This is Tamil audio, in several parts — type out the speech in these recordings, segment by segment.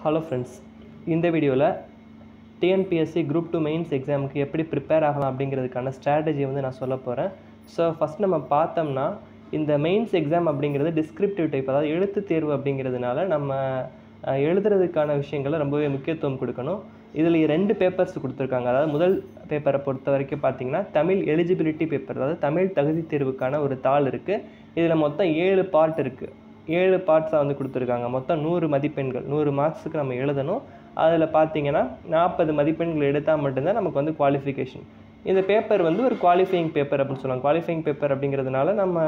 ஹலோ ஃப்ரெண்ட்ஸ் இந்த வீடியோவில் டிஎன்பிஎஸ்சி குரூப் டூ மெயின்ஸ் எக்ஸாமுக்கு எப்படி ப்ரிப்பேர் ஆகலாம் அப்படிங்கிறதுக்கான ஸ்ட்ராட்டஜி வந்து நான் சொல்ல போகிறேன் ஸோ ஃபஸ்ட் நம்ம பார்த்தோம்னா இந்த மெயின்ஸ் எக்ஸாம் அப்படிங்கிறது டிஸ்கிரிப்டிவ் டைப் அதாவது எழுத்து தேர்வு அப்படிங்கிறதுனால நம்ம அஹ், எழுதுறதுக்கான விஷயங்களை ரொம்பவே முக்கியத்துவம் கொடுக்கணும் இதில் ரெண்டு பேப்பர்ஸ் கொடுத்துருக்காங்க அதாவது முதல் பேப்பரை பொறுத்த வரைக்கும் பார்த்தீங்கன்னா தமிழ் எலிஜிபிலிட்டி பேப்பர் அதாவது தமிழ் தகுதி தேர்வுக்கான ஒரு தாள் இருக்குது இதில் மொத்தம் ஏழு பார்ட் இருக்குது ஏழு பார்ட்ஸாக வந்து கொடுத்துருக்காங்க மொத்தம் நூறு மதிப்பெண்கள் நூறு மார்க்ஸுக்கு நம்ம எழுதணும் அதில் பார்த்தீங்கன்னா நாற்பது மதிப்பெண்கள் எடுத்தால் மட்டும்தான் நமக்கு வந்து குவாலிஃபிகேஷன் இந்த பேப்பர் வந்து ஒரு குவாலிஃபையிங் பேப்பர் அப்படின்னு சொல்லுவாங்க குவாலிஃபையிங் பேப்பர் அப்படிங்கிறதுனால நம்ம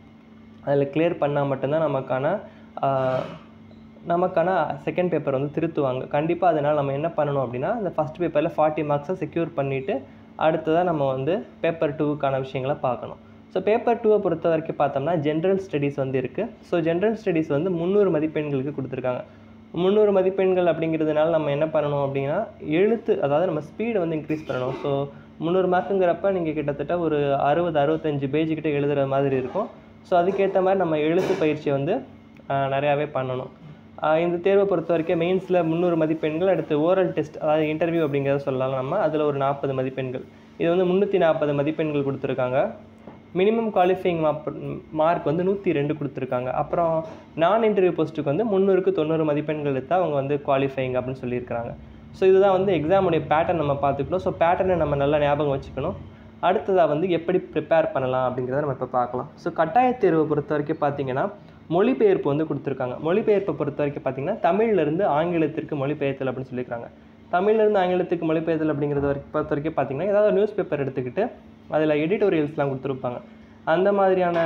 அதில் கிளியர் பண்ணால் மட்டும்தான் நமக்கான ஆஹ், நமக்கான செகண்ட் பேப்பர் வந்து திருத்துவாங்க கண்டிப்பாக அதனால் நம்ம என்ன பண்ணணும் அப்படின்னா அந்த ஃபஸ்ட் பேப்பரில் ஃபார்ட்டி மார்க்ஸை செக்யூர் பண்ணிவிட்டு அடுத்ததாக நம்ம வந்து பேப்பர் டூவுக்கான விஷயங்களை பார்க்கணும் ஸோ பேப்பர் டூவை பொறுத்த வரைக்கும் பார்த்தோம்னா ஜென்ரல் ஸ்டடீஸ் வந்து இருக்குது ஸோ ஜென்ரல் ஸ்டடீஸ் வந்து முந்நூறு மதிப்பெண்களுக்கு கொடுத்துருக்காங்க முந்நூறு மதிப்பெண்கள் அப்படிங்கிறதுனால நம்ம என்ன பண்ணணும் அப்படின்னா எழுத்து அதாவது நம்ம ஸ்பீடை வந்து இன்க்ரீஸ் பண்ணணும் ஸோ முந்நூறு மார்க்குங்கிறப்ப நீங்கள் கிட்டத்தட்ட ஒரு அறுபது அறுபத்தஞ்சு பேஜ் கிட்ட எழுதுகிற மாதிரி இருக்கும் ஸோ அதுக்கேற்ற மாதிரி நம்ம எழுத்து பயிற்சியை வந்து ஆஹ், நிறையாவே பண்ணணும் ஆஹ், இந்த தேர்வை பொறுத்த வரைக்கும் மெயின்ஸில் முந்நூறு மதிப்பெண்கள் அடுத்து ஓரல் டெஸ்ட் அதாவது இன்டர்வியூ அப்படிங்கிறத சொல்லலாம் நம்ம அதில் ஒரு நாற்பது மதிப்பெண்கள் இது வந்து முந்நூற்றி நாற்பது மதிப்பெண்கள் கொடுத்துருக்காங்க மினிமம் குவாலிஃபைங் மார்க் வந்து நூற்றி ரெண்டு கொடுத்துருக்காங்க அப்புறம் நான் இன்டர்வியூ போஸ்ட்டுக்கு வந்து முந்நூறுக்கு தொண்ணூறு மதிப்பெண்கள் எடுத்தால் அவங்க வந்து குவாலிஃபைங் அப்படின்னு சொல்லியிருக்காங்க ஸோ இதுதான் வந்து எக்ஸாமுடைய பேட்டர்ன் நம்ம பார்த்துக்கணும் ஸோ பேட்டர்னை நம்ம நல்லா ஞாபகம் வச்சுக்கணும் அடுத்ததாக வந்து எப்படி ப்ரிப்பேர் பண்ணலாம் அப்படிங்கிறத நம்ம இப்போ பார்க்கலாம் ஸோ கட்டாய தேர்வை பொறுத்த வரைக்கும் பார்த்தீங்கன்னா மொழிபெயர்ப்பு வந்து கொடுத்துருக்காங்க மொழிபெயர்ப்பை பொறுத்த வரைக்கும் பார்த்தீங்கன்னா தமிழ்லேருந்து ஆங்கிலத்திற்கு மொழிபெயர்த்தல் அப்படின்னு சொல்லியிருக்காங்க தமிழ்லேருந்து ஆங்கிலத்துக்கு மொழிபெயர்த்தல் அப்படிங்கிறது வரைக்கும் பொறுத்த வரைக்கும் பார்த்தீங்கன்னா ஏதாவது நியூஸ் பேப்பர் எடுத்துக்கிட்டு அதில் எடிட்டோரியல்ஸ்லாம் கொடுத்துருப்பாங்க அந்த மாதிரியான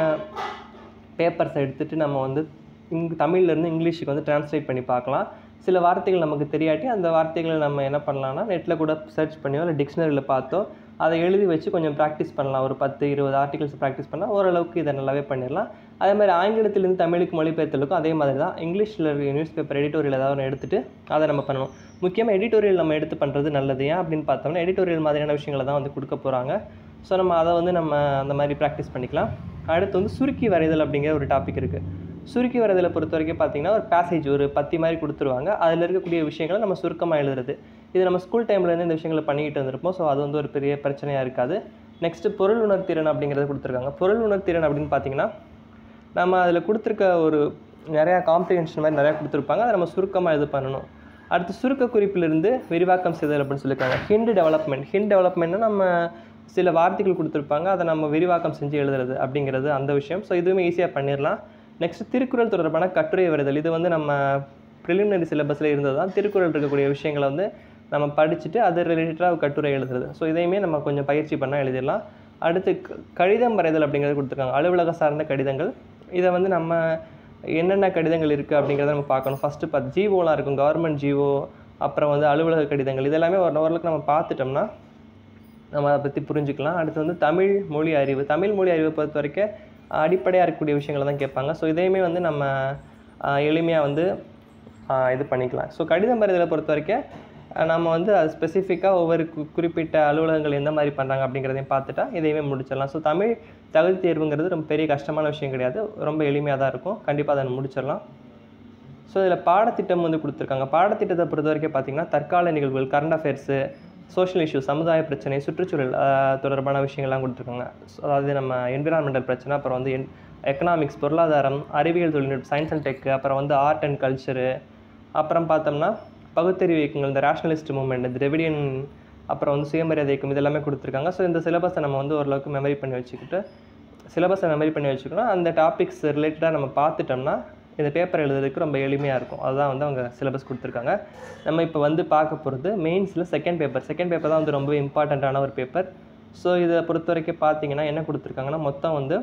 பேப்பர்ஸை எடுத்துகிட்டு நம்ம வந்து இங் தமிழ்லேருந்து இங்கிலீஷுக்கு வந்து ட்ரான்ஸ்லேட் பண்ணி பார்க்கலாம் சில வார்த்தைகள் நமக்கு தெரியாட்டி அந்த வார்த்தைகளை நம்ம என்ன பண்ணலாம்னா நெட்டில் கூட சர்ச் பண்ணியோ இல்லை டிக்ஷனரியில் பார்த்தோ அதை எழுதி வச்சு கொஞ்சம் ப்ராக்டிஸ் பண்ணலாம் ஒரு பத்து இருபது ஆர்டிகல்ஸ் ப்ராக்டிஸ் பண்ணால் ஓரளவுக்கு இதை நல்லாவே பண்ணிடலாம் அதே மாதிரி ஆங்கிலத்திலேருந்து தமிழுக்கு மொழிபெயர்த்தலுக்கும் அதே மாதிரி தான் இங்கிலீஷில் நியூஸ் பேப்பர் எடிட்டோரியல் ஏதாவது ஒன்று எடுத்துகிட்டு அதை நம்ம பண்ணணும் முக்கியமாக எடிட்டோரியல் நம்ம எடுத்து பண்ணுறது நல்லது ஏன் அப்படின்னு பார்த்தோம்னா எடிட்டோரியல் மாதிரியான விஷயங்களை தான் வந்து கொடுக்க போகிறாங்க ஸோ நம்ம அதை வந்து நம்ம அந்த மாதிரி ப்ராக்டிஸ் பண்ணிக்கலாம் அடுத்து வந்து சுருக்கி வரைதல் அப்படிங்கிற ஒரு டாபிக் இருக்குது சுருக்கி வரைதலை பொறுத்த வரைக்கும் பார்த்தீங்கன்னா ஒரு பேசேஜ் ஒரு பத்தி மாதிரி கொடுத்துருவாங்க அதில் இருக்கக்கூடிய விஷயங்களை நம்ம சுருக்கமாக எழுதுறது இது நம்ம ஸ்கூல் டைம்லேருந்து இந்த விஷயங்களை பண்ணிக்கிட்டு வந்திருப்போம் ஸோ அது வந்து ஒரு பெரிய பிரச்சனையாக இருக்காது நெக்ஸ்ட்டு பொருள் உணர்திறன் அப்படிங்கிறது கொடுத்துருக்காங்க பொருள் உணர்திறன் அப்படின்னு பார்த்தீங்கன்னா நம்ம அதில் கொடுத்துருக்க ஒரு நிறையா காம்ப்ரிஹென்ஷன் மாதிரி நிறையா கொடுத்துருப்பாங்க அதை நம்ம சுருக்கமாக இது பண்ணணும் அடுத்து சுருக்க குறிப்பிலிருந்து விரிவாக்கம் செய்தல் அப்படின்னு சொல்லியிருக்காங்க ஹிண்ட் டெவலப்மெண்ட் ஹிண்ட் டெவலப்மெண்ட்னா நம்ம சில வார்த்தைகள் கொடுத்துருப்பாங்க அதை நம்ம விரிவாக்கம் செஞ்சு எழுதுறது அப்படிங்கிறது அந்த விஷயம் ஸோ இதுவுமே ஈஸியாக பண்ணிடலாம் நெக்ஸ்ட் திருக்குறள் தொடர்பான கட்டுரை வருதல் இது வந்து நம்ம ப்ரிலிமினரி சிலபஸில் இருந்தது தான் திருக்குறள் இருக்கக்கூடிய விஷயங்களை வந்து நம்ம படிச்சுட்டு அது ரிலேட்டடாக கட்டுரை எழுதுறது ஸோ இதையுமே நம்ம கொஞ்சம் பயிற்சி பண்ணால் எழுதிடலாம் அடுத்து க- கடிதம் வரைதல் அப்படிங்கிறது கொடுத்துருக்காங்க அலுவலக சார்ந்த கடிதங்கள் இதை வந்து நம்ம என்னென்ன கடிதங்கள் இருக்குது அப்படிங்கிறத நம்ம பார்க்கணும் ஃபஸ்ட்டு பார்த்து ஜிஓலாம் இருக்கும் கவர்மெண்ட் ஜிஓ அப்புறம் வந்து அலுவலக கடிதங்கள் இதெல்லாமே ஒரு ஓரளவுக்கு நம்ம பார்த்துட்டோம்னா நம்ம அதை பற்றி புரிஞ்சுக்கலாம் அடுத்து வந்து தமிழ் மொழி அறிவு தமிழ் மொழி அறிவை பொறுத்த வரைக்கும் அடிப்படையாக இருக்கக்கூடிய விஷயங்களை தான் கேட்பாங்க ஸோ இதையுமே வந்து நம்ம எளிமையாக வந்து ஆஹ் இது பண்ணிக்கலாம் ஸோ கடிதம் வரைதலை பொறுத்த வரைக்கும் ஆஹ் நம்ம வந்து அது ஸ்பெசிஃபிக்காக ஒவ்வொரு கு- குறிப்பிட்ட அலுவலகங்கள் எந்த மாதிரி பண்ணுறாங்க அப்படிங்கிறதையும் பார்த்துட்டா இதையுமே முடிச்சிடலாம் ஸோ தமிழ் தகுதி தேர்வுங்கிறது ரொம்ப பெரிய கஷ்டமான விஷயம் கிடையாது ரொம்ப எளிமையாக தான் இருக்கும் கண்டிப்பாக அதை முடிச்சிடலாம் ஸோ இதில் பாடத்திட்டம் வந்து கொடுத்துருக்காங்க பாடத்திட்டத்தை பொறுத்த வரைக்கும் பார்த்தீங்கன்னா தற்கால நிகழ்வுகள் கரண்ட் அஃபேர்ஸு சோஷியல் இஷ்யூ சமுதாய பிரச்சனை சுற்றுச்சூழல் ஆஹ், தொடர்பான விஷயங்கள்லாம் கொடுத்துருக்காங்க So, அதாவது நம்ம என்விரான்மெண்டல் பிரச்சனை அப்புறம் வந்து என் எக்கனாமிக்ஸ் பொருளாதாரம் அறிவியல் தொழில்நுட்பம் சயின்ஸ் அண்ட் டெக் அப்புறம் வந்து ஆர்ட் அண்ட் கல்ச்சரு அப்புறம் பார்த்தோம்னா பகுத்தறிவு இயக்கங்கள் இந்த ரேஷனலிஸ்ட் மூமெண்ட் இந்த திராவிடியன் அப்புறம் வந்து சுயமரியாதை இயக்கம் இதெல்லாமே கொடுத்துருக்காங்க ஸோ இந்த சிலபஸை நம்ம வந்து ஓரளவுக்கு மெமரி பண்ணி வச்சுக்கிட்டு சிலபஸை மெமரி பண்ணி வச்சுக்கணும் அந்த டாபிக்ஸ் ரிலேட்டடாக நம்ம பார்த்துட்டோம்னா இந்த பேப்பர் எழுதுறதுக்கு ரொம்ப எளிமையாக இருக்கும் அதுதான் வந்து அவங்க சிலபஸ் கொடுத்துருக்காங்க நம்ம இப்போ வந்து பார்க்க போகிறது மெயின்ஸில் செகண்ட் பேப்பர் செகண்ட் பேப்பர் தான் வந்து ரொம்ப இம்பார்ட்டண்ட்டான ஒரு பேப்பர் ஸோ இதை பொறுத்த வரைக்கும் பார்த்தீங்கன்னா என்ன கொடுத்துருக்காங்கன்னா மொத்தம் வந்து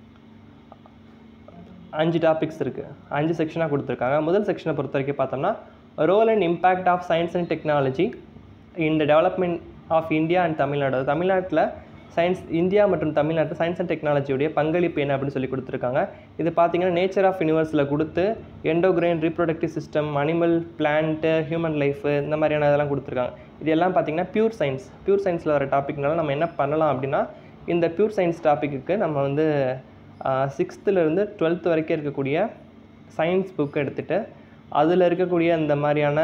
அஞ்சு டாபிக்ஸ் இருக்குது அஞ்சு செக்ஷனாக கொடுத்துருக்காங்க முதல் செக்ஷனை பொறுத்த வரைக்கும் பார்த்தோம்னா role and impact of science and technology in the development of India and Tamil Nadu தமிழ்நாட்டில் சயின்ஸ் இந்தியா மற்றும் தமிழ்நாட்டில் சயின்ஸ் அண்ட் டெக்னாலஜியுடைய பங்களிப்பு என்ன அப்படின்னு சொல்லி கொடுத்துருக்காங்க இது பார்த்தீங்கன்னா நேச்சர் ஆஃப் யூனிவர்ஸில் கொடுத்து endocrine reproductive system animal plant human life இந்த மாதிரியான இதெல்லாம் கொடுத்துருக்காங்க இது எல்லாம் பார்த்தீங்கன்னா பியூர் சயின்ஸ் பியூர் சயின்ஸில் வர டாபிக்னால நம்ம என்ன பண்ணலாம் அப்படின்னா இந்த பியூர் சயின்ஸ் டாப்பிக்கு நம்ம வந்து சிக்ஸ்த்துலேருந்து டுவெல்த் வரைக்கும் இருக்கக்கூடிய சயின்ஸ் புக் எடுத்துகிட்டு அதில் இருக்கக்கூடிய அந்த மாதிரியான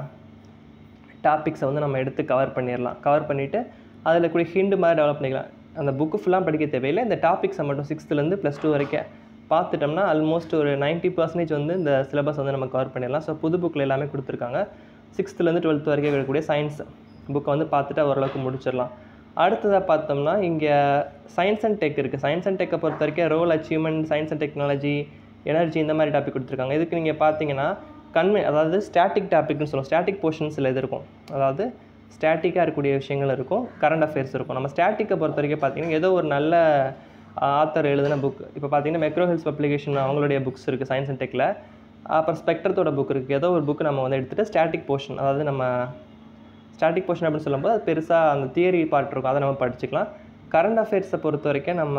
டாபிக்ஸை வந்து நம்ம எடுத்து கவர் பண்ணிடலாம் கவர் பண்ணிவிட்டு அதில் கூடிய ஹிண்டு மாதிரி டெவலப் பண்ணிக்கலாம் அந்த புக்கு ஃபுல்லாக படிக்க தேவையில்லை இந்த டாபிக்ஸை மட்டும் சிக்ஸ்த்துலேருந்து ப்ளஸ் டூ வரைக்கும் பார்த்துட்டோம்னா ஆல்மோஸ்ட் ஒரு 90% பர்சன்டேஜ் வந்து இந்த சிலபஸ் வந்து நம்ம கவர் பண்ணிடலாம் ஸோ புது புக்கில் எல்லாமே கொடுத்துருக்காங்க சிக்ஸ்த்துலேருந்து டுவெல்த் வரைக்கும் இருக்கக்கூடிய சயின்ஸ் புக்கை வந்து பார்த்துட்டு ஓரளவுக்கு முடிச்சிடலாம் அடுத்ததாக பார்த்தோம்னா இங்கே சயின்ஸ் அண்ட் டெக் இருக்குது சயின்ஸ் அண்ட் டெக்கை பொறுத்த வரைக்கும் role achievement science and technology energy இந்த மாதிரி டாபிக் கொடுத்துருக்காங்க இதுக்கு நீங்கள் பார்த்தீங்கன்னா கன்வே அதாவது ஸ்டாட்டிக் டாபிக்னு சொல்லுவோம் ஸ்டாட்டிக் போர்ஷன்ஸில் இது இருக்கும் அதாவது ஸ்டாட்டிக்காக இருக்கக்கூடிய விஷயங்கள் இருக்கும் கரண்ட் அஃபேர்ஸ் இருக்கும் நம்ம ஸ்டாட்டிக்கை பொறுத்த வரைக்கும் பார்த்தீங்கன்னா ஏதோ ஒரு நல்ல ஆத்தர் எழுதின புக் இப்போ பார்த்தீங்கன்னா மெக்ரோ ஹில்ஸ் பப்ளிகேஷன் அவங்களுடைய புக்ஸ் இருக்குது சயின்ஸ் அண்ட் டெக்கில் அப்புறம் ஸ்பெக்ட்ரத்தோட புக் இருக்குது ஏதோ ஒரு புக் நம்ம வந்து எடுத்துகிட்டு ஸ்டாட்டிக் போர்ஷன் அதாவது நம்ம ஸ்டாட்டிக் போர்ஷன் அப்படின்னு சொல்லும்போது அது பெருசாக அந்த தியரி பார்ட் இருக்கும் அதை நம்ம படிச்சுக்கலாம் கரண்ட் அஃபேர்ஸை பொறுத்த வரைக்கும் நம்ம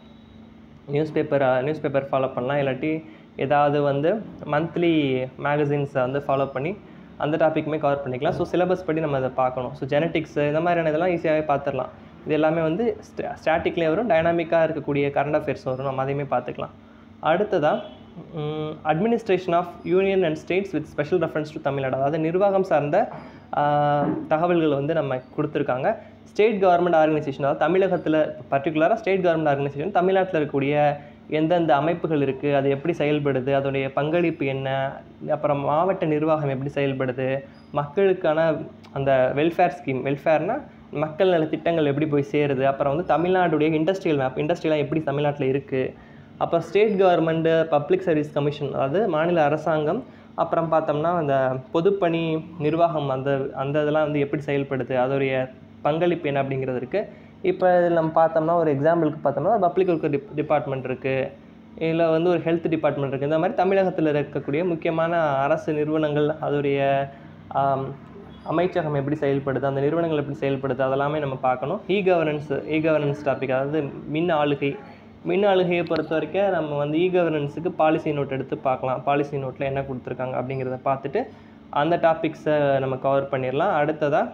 newspaper newspaper follow பண்ணலாம் இல்லாட்டி ஏதாவது வந்து மந்த்லி மேகசின்ஸை வந்து ஃபாலோ பண்ணி அந்த டாப்பிக்குமே கவர் பண்ணிக்கலாம் ஸோ சிலபஸ் படி நம்ம அதை பார்க்கணும் ஸோ ஜெனட்டிக்ஸ் இந்த மாதிரியான இதெல்லாம் ஈஸியாகவே பார்த்துடலாம் இது எல்லாமே வந்து ஸ்டாட்டிக்லேயே வரும் டைனாமிக்காக இருக்கக்கூடிய கரண்ட் அஃபேர்ஸ் வரும் நம்ம அதையுமே பார்த்துக்கலாம் அடுத்ததாக administration of union and states with special reference to Tamil Nadu அதாவது நிர்வாகம் சார்ந்த ஆஹ், தகவல்கள் வந்து நம்ம கொடுத்துருக்காங்க ஸ்டேட் கவர்மெண்ட் ஆர்கனைசேஷன் அதாவது தமிழகத்தில் பர்டிகுலராக ஸ்டேட் கவர்மெண்ட் ஆர்கனைசேஷன் தமிழ்நாட்டில் இருக்கக்கூடிய எந்தெந்த அமைப்புகள் இருக்குது அது எப்படி செயல்படுது அதோடைய பங்களிப்பு என்ன அப்புறம் மாவட்ட நிர்வாகம் எப்படி செயல்படுது மக்களுக்கான அந்த வெல்ஃபேர் ஸ்கீம் வெல்ஃபேர்னா மக்கள் நல திட்டங்கள் எப்படி போய் சேருது அப்புறம் வந்து தமிழ்நாடுடைய இண்டஸ்ட்ரியல் மேப் இண்டஸ்ட்ரியலாம் எப்படி தமிழ்நாட்டில் இருக்குது அப்புறம் state government public service commission அதாவது மாநில அரசாங்கம் அப்புறம் பார்த்தோம்னா அந்த பொதுப்பணி நிர்வாகம் அந்த அந்த இதெல்லாம் வந்து எப்படி செயல்படுது அதோடைய பங்களிப்பு என்ன அப்படிங்கிறது இருக்குது இப்போ இதில் நம்ம பார்த்தோம்னா ஒரு எக்ஸாம்பிளுக்கு பார்த்தோம்னா பப்ளிக் ஒர்க் டிப் டிபார்ட்மெண்ட் இருக்குது இதில் வந்து ஒரு ஹெல்த் டிபார்ட்மெண்ட் இருக்குது இந்த மாதிரி தமிழகத்தில் இருக்கக்கூடிய முக்கியமான அரசு நிறுவனங்கள் அதோடைய ஆம், அமைச்சகம் எப்படி செயல்படுது அந்த நிறுவனங்கள் எப்படி செயல்படுது அதெல்லாமே நம்ம பார்க்கணும் e governance e governance topic அதாவது மின் ஆளுகை மின் ஆளுகையை பொறுத்த வரைக்கும் நம்ம வந்து இ கவர்னன்ஸுக்கு பாலிசி நோட் எடுத்து பார்க்கலாம் பாலிசி நோட்டில் என்ன கொடுத்துருக்காங்க அப்படிங்கிறத பார்த்துட்டு அந்த டாபிக்ஸை நம்ம கவர் பண்ணிடலாம் அடுத்ததாக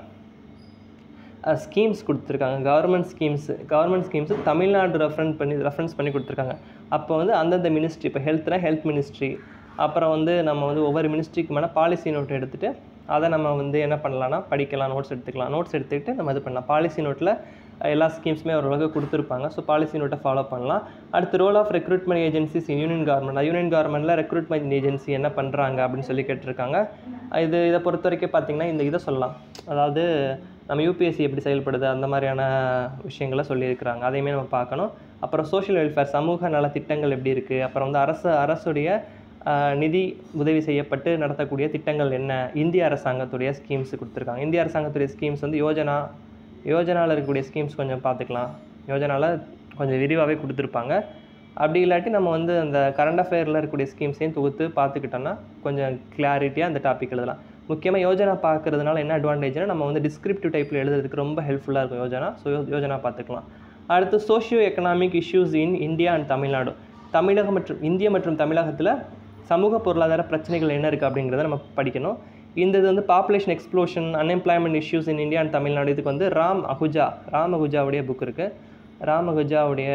ஸ்கீம்ஸ் கொடுத்துருக்காங்க government schemes government schemes Tamil Nadu reference பண்ணி ரெஃபரன்ஸ் பண்ணி கொடுத்துருக்காங்க அப்போ வந்து அந்தந்த மினிஸ்ட்ரி இப்போ ஹெல்த்னா ஹெல்த் மினிஸ்ட்ரி அப்புறம் வந்து நம்ம வந்து ஒவ்வொரு மினிஸ்ட்ரிக்கு மேலே பாலிசி நோட் எடுத்துகிட்டு அதை நம்ம வந்து என்ன பண்ணலாம்னா படிக்கலாம் நோட்ஸ் எடுத்துக்கலாம் நோட்ஸ் எடுத்துக்கிட்டு நம்ம இது பண்ணலாம் பாலிசி நோட்டில் எல்லா ஸ்கீம்ஸுமே ஓரளவுக்கு கொடுத்துருப்பாங்க ஸோ பாலிசி நோட்டை ஃபாலோ பண்ணலாம் அடுத்து role of recruitment agencies union government union கவர்மெண்ட்டில் ரெக்ரூட்மெண்ட் ஏஜென்சி என்ன பண்ணுறாங்க அப்படின்னு சொல்லி கேட்டிருக்காங்க இது இதை பொறுத்த வரைக்கும் பார்த்திங்கன்னா இந்த இதை சொல்லலாம் அதாவது நம்ம யூபிஎஸ்சி எப்படி செயல்படுது அந்த மாதிரியான விஷயங்களை சொல்லியிருக்கிறாங்க அதையுமே நம்ம பார்க்கணும் அப்புறம் சோஷியல் வெல்ஃபேர் சமூக நல திட்டங்கள் எப்படி இருக்குது அப்புறம் வந்து அரசு அரசுடைய ஆஹ், நிதி உதவி செய்யப்பட்டு நடத்தக்கூடிய திட்டங்கள் என்ன இந்திய அரசாங்கத்துடைய ஸ்கீம்ஸ் கொடுத்துருக்காங்க இந்திய அரசாங்கத்துடைய ஸ்கீம்ஸ் வந்து யோஜனா யோஜனாவில் இருக்கக்கூடிய ஸ்கீம்ஸ் கொஞ்சம் பார்த்துக்கலாம் யோஜனாவில் கொஞ்சம் விரிவாகவே கொடுத்துருப்பாங்க அப்படி இல்லாட்டி நம்ம வந்து அந்த கரண்ட் அஃபேரில் இருக்கக்கூடிய ஸ்கீம்ஸையும் தொகுத்து பார்த்துக்கிட்டோம்னா கொஞ்சம் கிளாரிட்டியாக அந்த டாபிக் எழுதலாம் முக்கியமாக யோஜனா பார்க்கறதுனால என்ன அட்வான்டேஜ்னா நம்ம வந்து டிஸ்கிரிப்டிவ் டைப்பில் எழுதுறதுக்கு ரொம்ப ஹெல்ப்ஃபுல்லாக இருக்கும் யோஜனா ஸோ யோஜனா பார்த்துக்கலாம் அடுத்து socio economic issues in India and Tamil Nadu தமிழகம் மற்றும் இந்திய மற்றும் தமிழகத்தில் சமூக பொருளாதார பிரச்சனைகள் என்ன இருக்குது அப்படிங்கிறத நம்ம படிக்கணும் இந்த இது வந்து population explosion unemployment issues in India and Tamil Nadu இதுக்கு வந்து ராம் அகுஜா ராம் அகுஜாவுடைய புக் இருக்குது ராம் அகுஜாவுடைய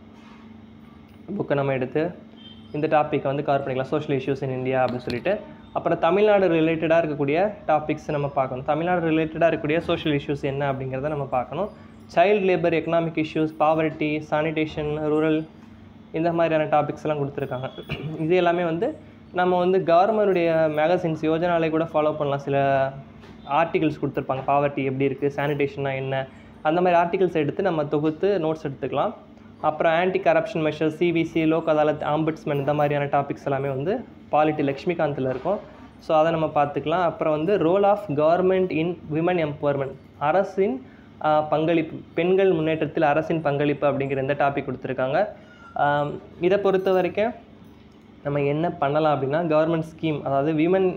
புக்கை நம்ம எடுத்து இந்த டாப்பிக்கை வந்து கவர் பண்ணிக்கலாம் சோஷியல் இஷ்யூஸ் இன் இந்தியா அப்படின்னு சொல்லிட்டு அப்புறம் தமிழ்நாடு ரிலேட்டடாக இருக்கக்கூடிய டாபிக்ஸ் நம்ம பார்க்கணும் தமிழ்நாடு ரிலேட்டடாக இருக்கக்கூடிய சோஷியல் இஷ்யூஸ் என்ன அப்படிங்கிறத நம்ம பார்க்கணும் child labour economic issues poverty sanitation rural இந்த மாதிரியான டாபிக்ஸ் எல்லாம் கொடுத்துருக்காங்க இது எல்லாமே வந்து நம்ம வந்து கவர்மெண்டுடைய மேகசின்ஸ் யோஜனாலே கூட ஃபாலோ பண்ணலாம் சில ஆர்டிகல்ஸ் கொடுத்துருப்பாங்க பாவர்ட்டி எப்படி இருக்குது சானிடேஷன்னா என்ன அந்த மாதிரி ஆர்டிகல்ஸ் எடுத்து நம்ம தொகுத்து நோட்ஸ் எடுத்துக்கலாம் அப்புறம் anti corruption measures CBC Lok Adalat ombudsmen இந்த மாதிரியான டாபிக்ஸ் எல்லாமே வந்து பாலிட்டி லக்ஷ்மிகாந்தில் இருக்கும் ஸோ அதை நம்ம பார்த்துக்கலாம் அப்புறம் வந்து role of government in women empowerment அரசின் ஆஹ், பங்களிப்பு பெண்கள் முன்னேற்றத்தில் அரசின் பங்களிப்பு அப்படிங்கிற இந்த டாபிக் கொடுத்துருக்காங்க ஆம், இதை பொறுத்த வரைக்கும் நம்ம என்ன பண்ணலாம் அப்படின்னா கவர்மெண்ட் ஸ்கீம் அதாவது women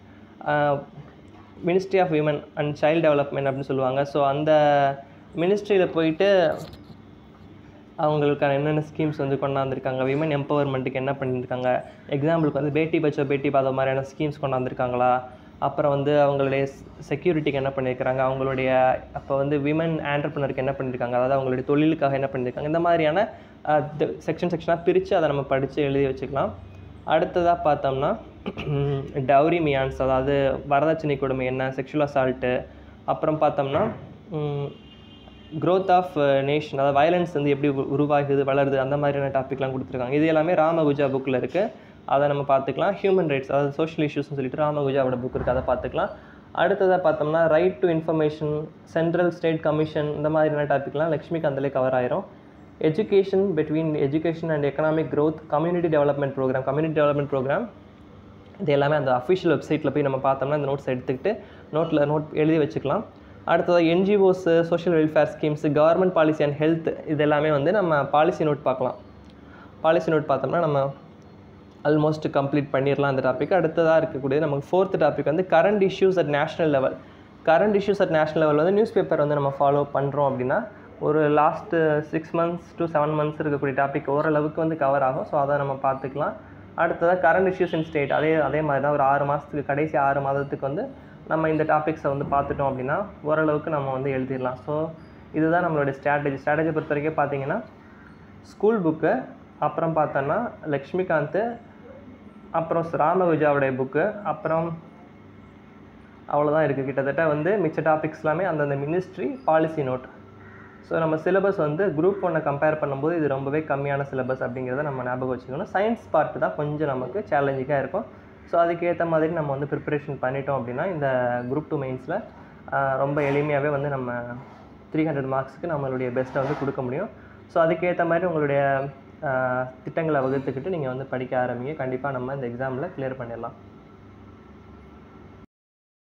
ministry of women and child development அப்படின்னு சொல்லுவாங்க ஸோ அந்த மினிஸ்ட்ரியில் போயிட்டு அவங்களுக்கான என்னென்ன ஸ்கீம்ஸ் வந்து கொண்டாந்துருக்காங்க விமன் எம்பவர்மெண்ட்டுக்கு என்ன பண்ணியிருக்காங்க எக்ஸாம்பிளுக்கு வந்து பேட்டி பச்சோ பேட்டி பாதோ மாதிரியான ஸ்கீம்ஸ் கொண்டாந்துருக்காங்களா அப்புறம் வந்து அவங்களுடைய செக்யூரிட்டிக்கு என்ன பண்ணியிருக்காங்க அவங்களுடைய அப்போ வந்து விமன் ஆண்டர்பனருக்கு என்ன பண்ணியிருக்காங்க அதாவது அவங்களுடைய தொழிலுக்காக என்ன பண்ணியிருக்காங்க இந்த மாதிரியான செக்ஷன் செக்ஷனாக பிரித்து அதை நம்ம படித்து எழுதி வச்சுக்கலாம் அடுத்ததாக பார்த்தோம்னா டவுரி மியான்ஸ் அதாவது வரதட்சணை கொடுமை என்ன செக்ஷுவல் அசால்ட்டு அப்புறம் பார்த்தோம்னா growth ஆஃப் நேஷன் அதாவது வயலன்ஸ் வந்து எப்படி உரு- உருவாகுது வளருது அந்த மாதிரியான டாபிக்லாம் கொடுத்துருக்காங்க இது எல்லாமே ராமகுஜா புக்கில் இருக்குது அதை நம்ம பார்த்துக்கலாம் ஹியூமன் ரைட்ஸ் அதாவது சோஷியல் இஷ்யூஸ்னு சொல்லிட்டு ராமகுஜாவோட புக் இருக்குது அதை பார்த்துக்கலாம் அடுத்ததாக பார்த்தோம்னா right to information central state commission இந்த மாதிரியான டாபிக்லாம் லக்ஷ்மிகாந்திலே கவர் ஆயிரும் education between education and economic growth community development programme community development programme இது எல்லாமே அந்த அஃபிஷியல் வெப்சைட்டில் போய் நம்ம பார்த்தோம்னா இந்த நோட்ஸ் எடுத்துக்கிட்டு நோட்டில் நோட் எழுதி வச்சுக்கலாம் அடுத்ததாக NGOs social welfare schemes government policy and health இது எல்லாமே வந்து நம்ம பாலிசி நோட் பார்க்கலாம் பாலிசி நோட் பார்த்தோம்னா நம்ம ஆல்மோஸ்ட் கம்ப்ளீட் பண்ணிடலாம் அந்த டாபிக் அடுத்ததாக இருக்கக்கூடிய நமக்கு ஃபோர்த் டாபிக் வந்து current issues at national level current issues at national level வந்து நியூஸ் பேப்பர் வந்து நம்ம ஃபாலோ பண்ணுறோம் அப்படின்னா ஒரு last six months to seven months இருக்கக்கூடிய டாபிக் ஓரளவுக்கு வந்து கவர் ஆகும் ஸோ அதை நம்ம பார்த்துக்கலாம் அடுத்ததாக கரண்ட் இஷ்யூஸ் இன் ஸ்டேட் அதே அதே மாதிரி தான் ஒரு ஆறு மாதத்துக்கு கடைசி ஆறு மாதத்துக்கு வந்து நம்ம இந்த டாபிக்ஸை வந்து பார்த்துட்டோம் அப்படின்னா ஓரளவுக்கு நம்ம வந்து எழுதிடலாம் ஸோ இதுதான் நம்மளுடைய ஸ்ட்ராட்டஜி ஸ்ட்ராட்டஜி பொறுத்த வரைக்கும் பார்த்தீங்கன்னா ஸ்கூல் புக்கு அப்புறம் பார்த்தோன்னா லக்ஷ்மிகாந்த் அப்புறம் ராமவிஜாவுடைய புக்கு அப்புறம் அவ்வளோதான் இருக்குது கிட்டத்தட்ட வந்து மிச்ச டாபிக்ஸ் எல்லாமே அந்தந்த மினிஸ்ட்ரி பாலிசி நோட் ஸோ நம்ம சிலபஸ் வந்து குரூப் ஒன்னை கம்பேர் பண்ணும்போது இது ரொம்பவே கம்மியான சிலபஸ் அப்படிங்கிறத நம்ம ஞாபகம் வச்சுக்கணும் சயின்ஸ் பார்ட் தான் கொஞ்சம் நமக்கு சேலஞ்சிங்காக இருக்கும் ஸோ அதுக்கேற்ற மாதிரி நம்ம வந்து ப்ரிப்பரேஷன் பண்ணிட்டோம் அப்படின்னா இந்த குரூப் டூ மெயின்ஸில் ரொம்ப எளிமையாகவே வந்து நம்ம த்ரீ ஹண்ட்ரட் மார்க்ஸ்க்கு நம்மளுடைய பெஸ்ட்டை வந்து கொடுக்க முடியும் ஸோ அதுக்கேற்ற மாதிரி உங்களுடைய ஆஹ், திட்டங்களை வகுத்துக்கிட்டு நீங்கள் வந்து படிக்க ஆரம்பிங்க கண்டிப்பாக நம்ம இந்த எக்ஸாமில் கிளியர் பண்ணிடலாம்